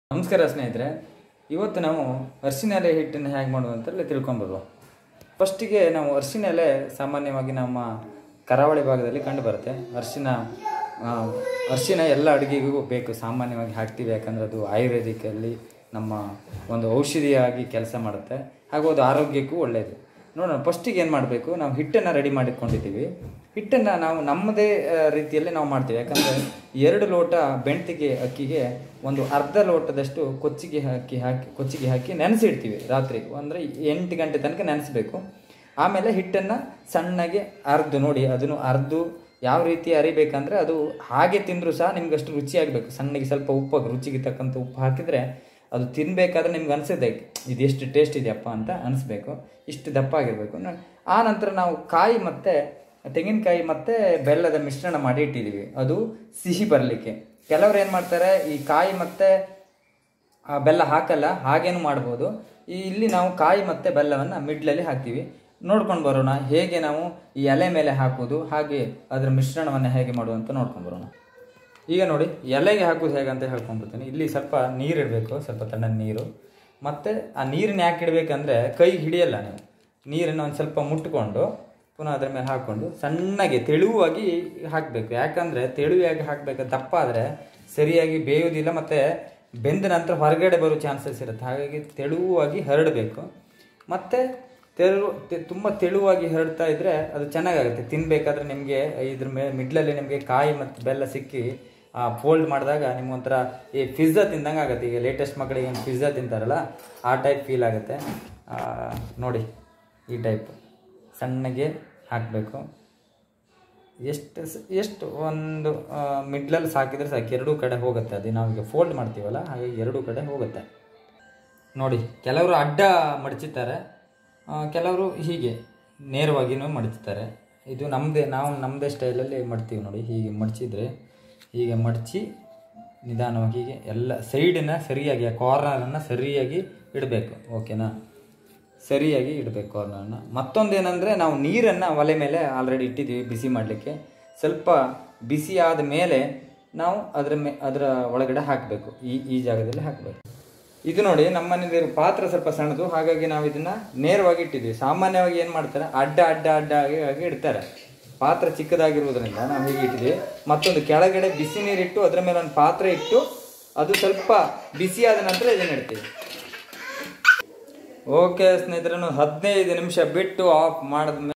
ನಮಸ್ಕಾರ ಸ್ನೇಹಿತರೆ ಇವತ್ತು ನಾವು ಅರಿಶಿನ ಎಲೆ ಹಿಟ್ಟನ್ನು ಹೇಗೆ ಮಾಡೋದು ಅಂತೇಳಿ ತಿಳ್ಕೊಂಬರುವ ಫಸ್ಟಿಗೆ ನಾವು ಅರಿಶಿನ ಎಲೆ ಸಾಮಾನ್ಯವಾಗಿ ನಮ್ಮ ಕರಾವಳಿ ಭಾಗದಲ್ಲಿ ಕಂಡು ಬರುತ್ತೆ ಅರಿಶಿನ ಆ, ಅರಿಶಿನ ಎಲ್ಲ ಅಡುಗೆಗೂ ಬೇಕು ಸಾಮಾನ್ಯವಾಗಿ ಹಾಕ್ತೀವಿ ಯಾಕಂದರೆ ಅದು ಆಯುರ್ವೇದಿಕಲ್ಲಿ ನಮ್ಮ ಒಂದು ಔಷಧಿಯಾಗಿ ಕೆಲಸ ಮಾಡುತ್ತೆ ಹಾಗೂ ಅದು ಆರೋಗ್ಯಕ್ಕೂ ಒಳ್ಳೆಯದು ನೋಡೋಣ ಫಸ್ಟಿಗೆ ಏನು ಮಾಡಬೇಕು ನಾವು ಹಿಟ್ಟನ್ನು ರೆಡಿ ಮಾಡಿಕೊಂಡಿದ್ದೀವಿ ಹಿಟ್ಟನ್ನು ನಾವು ನಮ್ಮದೇ ಆ, ರೀತಿಯಲ್ಲಿ ನಾವು ಮಾಡ್ತೀವಿ ಯಾಕಂದರೆ ಎರಡು ಲೋಟ ಬೆಣ್ತಿಗೆ ಅಕ್ಕಿಗೆ ಒಂದು ಅರ್ಧ ಲೋಟದಷ್ಟು ಕೊಚ್ಚಿಗೆ ಹಾಕಿ ಹಾಕಿ ಕೊಚ್ಚಿಗೆ ಹಾಕಿ ನೆನೆಸಿಡ್ತೀವಿ ರಾತ್ರಿ ಅಂದರೆ ಎಂಟು ಗಂಟೆ ತನಕ ನೆನೆಸ್ಬೇಕು ಆಮೇಲೆ ಹಿಟ್ಟನ್ನು ಸಣ್ಣಗೆ ಅರ್ದು ನೋಡಿ ಅದನ್ನು ಅರ್ದು ಯಾವ ರೀತಿ ಅರಿಬೇಕಂದ್ರೆ ಅದು ಹಾಗೆ ತಿಂದರೂ ಸಹ ನಿಮ್ಗೆ ಅಷ್ಟು ರುಚಿಯಾಗಬೇಕು ಸಣ್ಣಗೆ ಸ್ವಲ್ಪ ಉಪ್ಪು ರುಚಿಗೆ ತಕ್ಕಂಥ ಉಪ್ಪು ಹಾಕಿದರೆ ಅದು ತಿನ್ನಬೇಕಾದ್ರೆ ನಿಮ್ಗೆ ಅನಿಸುತ್ತೆ ಇದು ಎಷ್ಟು ಟೇಸ್ಟ್ ಇದೆಯಪ್ಪ ಅಂತ ಅನಿಸ್ಬೇಕು ಇಷ್ಟು ದಪ್ಪ ಆಗಿರಬೇಕು ಆ ನಂತರ ನಾವು ಕಾಯಿ ಮತ್ತು ತೆಂಗಿನಕಾಯಿ ಮತ್ತು ಬೆಲ್ಲದ ಮಿಶ್ರಣ ಮಾಡಿ ಇಟ್ಟಿದ್ದೀವಿ ಅದು ಸಿಹಿ ಬರಲಿಕ್ಕೆ ಕೆಲವ್ರು ಏನು ಮಾಡ್ತಾರೆ ಈ ಕಾಯಿ ಮತ್ತು ಆ ಬೆಲ್ಲ ಹಾಕಲ್ಲ ಹಾಗೇನು ಮಾಡ್ಬೋದು ಈ ಇಲ್ಲಿ ನಾವು ಕಾಯಿ ಮತ್ತು ಬೆಲ್ಲವನ್ನು ಮಿಡ್ಲಲ್ಲಿ ಹಾಕ್ತೀವಿ ನೋಡ್ಕೊಂಡು ಬರೋಣ ಹೇಗೆ ನಾವು ಈ ಎಲೆ ಮೇಲೆ ಹಾಕೋದು ಹಾಗೆ ಅದರ ಮಿಶ್ರಣವನ್ನು ಹೇಗೆ ಮಾಡೋದು ಅಂತ ನೋಡ್ಕೊಂಡು ಬರೋಣ ಈಗ ನೋಡಿ ಎಲೆಗೆ ಹಾಕೋದು ಹೇಗೆ ಅಂತ ಹೇಳ್ಕೊಂಡ್ಬಿಡ್ತೀನಿ ಇಲ್ಲಿ ಸ್ವಲ್ಪ ನೀರು ಇಡಬೇಕು ಸ್ವಲ್ಪ ತಣ್ಣನ ನೀರು ಮತ್ತು ಆ ನೀರನ್ನ ಯಾಕೆ ಇಡಬೇಕಂದ್ರೆ ಕೈ ಹಿಡಿಯಲ್ಲ ನೀವು ನೀರನ್ನು ಒಂದು ಸ್ವಲ್ಪ ಮುಟ್ಕೊಂಡು ಪುನಃ ಅದರ ಮೇಲೆ ಹಾಕ್ಕೊಂಡು ಸಣ್ಣಗೆ ತೆಳುವಾಗಿ ಹಾಕಬೇಕು ಯಾಕಂದರೆ ತೆಳುವಾಗಿ ಹಾಕಬೇಕು ದಪ್ಪ ಆದರೆ ಸರಿಯಾಗಿ ಬೇಯೋದಿಲ್ಲ ಮತ್ತು ಬೆಂದ ನಂತರ ಹೊರಗಡೆ ಬರೋ ಚಾನ್ಸಸ್ ಇರುತ್ತೆ ಹಾಗಾಗಿ ತೆಳುವಾಗಿ ಹರಡಬೇಕು ಮತ್ತು ತೆಳು ತೆ- ತುಂಬ ತೆಳುವಾಗಿ ಹರಡ್ತಾ ಇದ್ದರೆ ಅದು ಚೆನ್ನಾಗಾಗುತ್ತೆ ತಿನ್ನಬೇಕಾದ್ರೆ ನಿಮಗೆ ಇದ್ರ ಮೇಲೆ ಮಿಡ್ಲಲ್ಲಿ ನಿಮಗೆ ಕಾಯಿ ಮತ್ತು ಬೆಲ್ಲ ಸಿಕ್ಕಿ ಫೋಲ್ಡ್ ಮಾಡಿದಾಗ ನಿಮ್ಗೊಂಥರ ಈ ಪಿಜ್ಜಾ ತಿಂದಂಗೆ ಆಗುತ್ತೆ ಈಗ ಲೇಟೆಸ್ಟ್ ಮಕ್ಕಳಿಗೆ ಏನು ಪಿಜ್ಜಾ ತಿಂತಾರಲ್ಲ ಆ ಟೈಪ್ ಫೀಲ್ ಆಗುತ್ತೆ ಆ, ನೋಡಿ ಈ ಟೈಪ್ ಸಣ್ಣಗೆ ಹಾಕಬೇಕು ಎಷ್ಟು ಸ- ಎಷ್ಟು ಒಂದು ಮಿಡ್ಲಲ್ಲಿ ಸಾಕಿದ್ರೆ ಸಾಕು ಎರಡೂ ಕಡೆ ಹೋಗುತ್ತೆ ಅದು ನಾವೀಗ ಫೋಲ್ಡ್ ಮಾಡ್ತೀವಲ್ಲ ಹಾಗಾಗಿ ಎರಡೂ ಕಡೆ ಹೋಗುತ್ತೆ ನೋಡಿ ಕೆಲವರು ಅಡ್ಡ ಮಡಚುತ್ತಾರೆ ಆ, ಕೆಲವರು ಹೀಗೆ ನೇರವಾಗಿಯೂ ಮಡಚ್ತಾರೆ ಇದು ನಮ್ಮದೇ ನಾವು ನಮ್ಮದೇ ಸ್ಟೈಲಲ್ಲಿ ಮಡ್ತೀವಿ ನೋಡಿ ಹೀಗೆ ಮಡಚಿದ್ರೆ ಹೀಗೆ ಮಡಚಿ ನಿಧಾನವಾಗಿ ಹೀಗೆ ಎಲ್ಲ ಸೈಡನ್ನ ಸರಿಯಾಗಿ ಆ ಕಾರ್ನರನ್ನು ಸರಿಯಾಗಿ ಇಡಬೇಕು ಓಕೆನಾ ಸರಿಯಾಗಿ ಇಡಬೇಕು ಕಾರ್ನರ್ನ ಮತ್ತೊಂದು ಏನಂದರೆ ನಾವು ನೀರನ್ನು ಒಲೆ ಮೇಲೆ ಆಲ್ರೆಡಿ ಇಟ್ಟಿದ್ದೀವಿ ಬಿಸಿ ಮಾಡಲಿಕ್ಕೆ ಸ್ವಲ್ಪ ಬಿಸಿ ಆದ ಮೇಲೆ ನಾವು ಅದರ ಮೇ ಅದರ ಒಳಗಡೆ ಹಾಕಬೇಕು ಈ ಈ ಜಾಗದಲ್ಲಿ ಹಾಕಬೇಕು ಇದು ನೋಡಿ ನಮ್ಮ ಮನೇಲಿ ಪಾತ್ರ ಸ್ವಲ್ಪ ಸಣ್ಣದು ಹಾಗಾಗಿ ನಾವು ಇದನ್ನ ನೇರವಾಗಿ ಇಟ್ಟಿದ್ದೀವಿ ಸಾಮಾನ್ಯವಾಗಿ ಏನು ಮಾಡ್ತಾರೆ ಅಡ್ಡ ಅಡ್ಡ ಅಡ್ಡ ಆಗಿ ಆಗಿ ಇಡ್ತಾರೆ ಪಾತ್ರ ಚಿಕ್ಕದಾಗಿರುವುದರಿಂದ ನಾವು ಹೀಗೆ ಇಟ್ಟಿದ್ದೀವಿ ಮತ್ತೊಂದು ಕೆಳಗಡೆ ಬಿಸಿ ನೀರಿಟ್ಟು ಅದರ ಮೇಲೆ ಒಂದು ಪಾತ್ರೆ ಇಟ್ಟು ಅದು ಸ್ವಲ್ಪ ಬಿಸಿಯಾದ ನಂತರ ಇದನ್ನ ಇಡ್ತೀವಿ ಓಕೆ ಸ್ನೇಹಿತರೆ ಹದಿನೈದು ನಿಮಿಷ ಬಿಟ್ಟು ಆಫ್ ಮಾಡಿದ